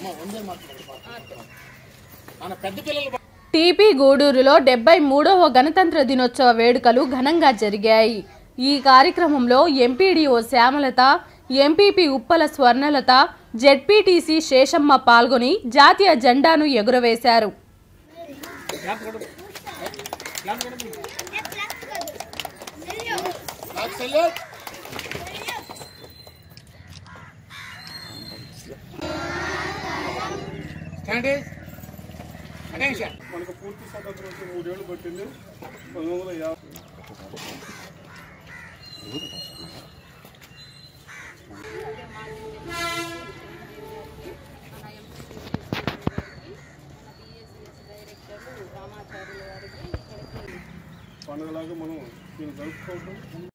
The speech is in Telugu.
మన పెద్ద పిల్లలు టీపీ గూడూరులో డెబ్బై మూడవ గణతంత్ర దినోత్సవ వేడుకలు ఘనంగా జరిగాయి ఈ కార్యక్రమంలో MPDO Shyamalatha MPP Uppala Swarnalatha ZPTC Seshamma పాల్గొని జాతీయ జెండాను ఎగురవేశారు నాకు సెల్యూట్ స్టాండ్ అటెన్షన్ మనకు పూర్తి స్వతంత్రం వచ్చి మూడేళ్లు పట్టింది పంతొమ్మిది వందల యాభై పండుగలాగా మనం దీన్ని జరుపుకోవడం